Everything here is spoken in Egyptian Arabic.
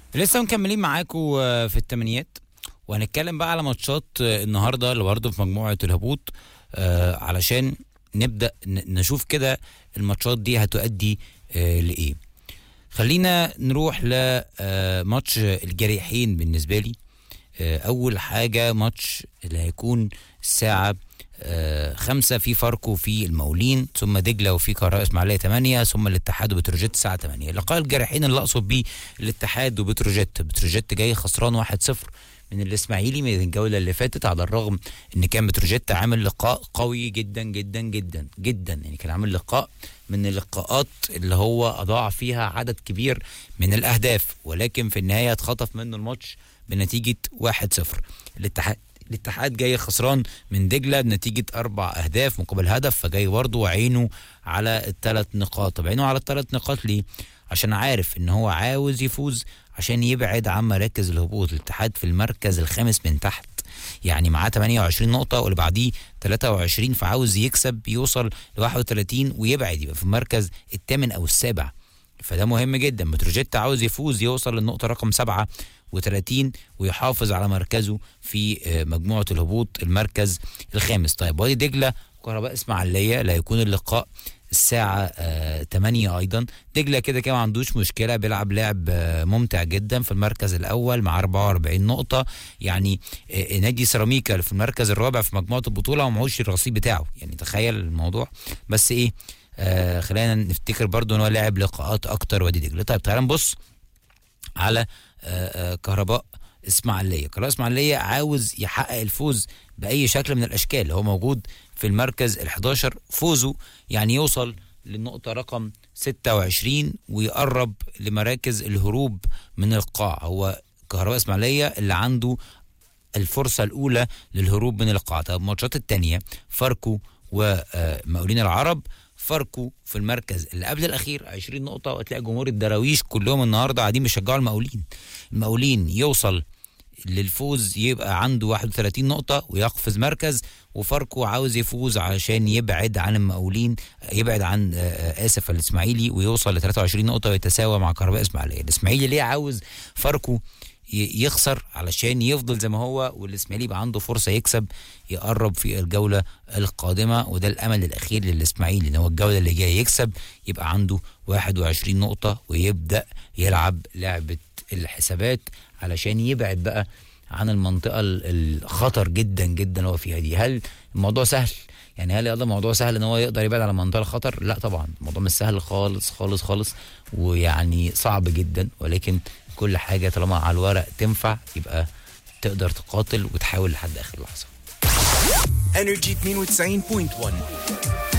لسه مكملين معاكم في الثمانيات وهنتكلم بقى على ماتشات النهارده اللي برضه في مجموعه الهبوط آه، علشان نبدا ن- نشوف كده الماتشات دي هتؤدي آه، لايه خلينا نروح لماتش الجريحين بالنسبه لي آه، اول حاجه ماتش اللي هيكون الساعه آه، خمسة في فاركو في المقاولين ثم دجلة وفي قراء اسماعيلية 8 ثم الاتحاد وبتروجيت الساعة 8 لقاء الجارحين اللي اقصد بيه الاتحاد وبتروجيت بتروجيت جاي خسران 1-0 من الاسماعيلي من الجولة اللي فاتت على الرغم ان كان بتروجيت عامل لقاء قوي جدا جدا جدا جدا يعني كان عامل لقاء من اللقاءات اللي هو اضاع فيها عدد كبير من الاهداف ولكن في النهاية اتخطف منه الماتش بنتيجة 1-0 الاتحاد الاتحاد جاي خسران من دجله بنتيجه اربع اهداف مقابل هدف فجاي برضه وعينه على الثلاث نقاط طب عينه على الثلاث نقاط ليه؟ عشان عارف ان هو عاوز يفوز عشان يبعد عن مراكز الهبوط الاتحاد في المركز الخامس من تحت يعني معاه 28 نقطة واللي بعديه 23 فعاوز يكسب يوصل ل 31 ويبعد يبقى في المركز الثامن أو السابع فده مهم جدا بتروجيت عاوز يفوز يوصل للنقطة رقم سبعة و30 ويحافظ على مركزه في آه، مجموعة الهبوط المركز الخامس طيب وادي دجلة كهرباء اسماعيلية لا يكون اللقاء الساعة آه 8 أيضا دجلة كده كده ما عندوش مشكلة بيلعب لعب آه ممتع جدا في المركز الأول مع 44 نقطة يعني آه نادي سيراميكا اللي في المركز الرابع في مجموعة البطولة ومعهوش الرصيد بتاعه يعني تخيل الموضوع بس إيه آه خلينا نفتكر برضو ان هو لعب لقاءات اكتر وادي دجله طيب تعالى نبص على آه، آه، كهرباء اسماعيليه كهرباء اسماعيليه عاوز يحقق الفوز باي شكل من الاشكال هو موجود في المركز ال11 فوزه يعني يوصل للنقطة رقم 26 ويقرب لمراكز الهروب من القاع هو كهرباء اسماعيلية اللي عنده الفرصة الأولى للهروب من القاع طب الماتشات التانية فاركو ومقاولين العرب فاركو في المركز اللي قبل الأخير 20 نقطة وتلاقي جمهور الدراويش كلهم النهاردة قاعدين بيشجعوا المقاولين المقاولين يوصل للفوز يبقى عنده 31 نقطة ويقفز مركز وفاركو عاوز يفوز عشان يبعد عن المقاولين يبعد عن آه، آه، آسف الإسماعيلي ويوصل ل 23 نقطة ويتساوى مع كهرباء إسماعيلية الإسماعيلي ليه عاوز فاركو ي- يخسر علشان يفضل زي ما هو والاسماعيلي يبقى عنده فرصه يكسب يقرب في الجوله القادمه وده الامل الاخير للاسماعيلي ان هو الجوله اللي جايه يكسب يبقى عنده 21 نقطه ويبدا يلعب لعبه الحسابات علشان يبعد بقى عن المنطقه ال- الخطر جدا جدا اللي هو فيها دي هل الموضوع سهل يعني هل يقدر الموضوع سهل ان هو يقدر يبعد عن منطقه الخطر لا طبعا الموضوع مش سهل خالص خالص خالص ويعني صعب جدا ولكن كل حاجه طالما على الورق تنفع يبقى تقدر تقاتل وتحاول لحد اخر لحظه انرجي 92.1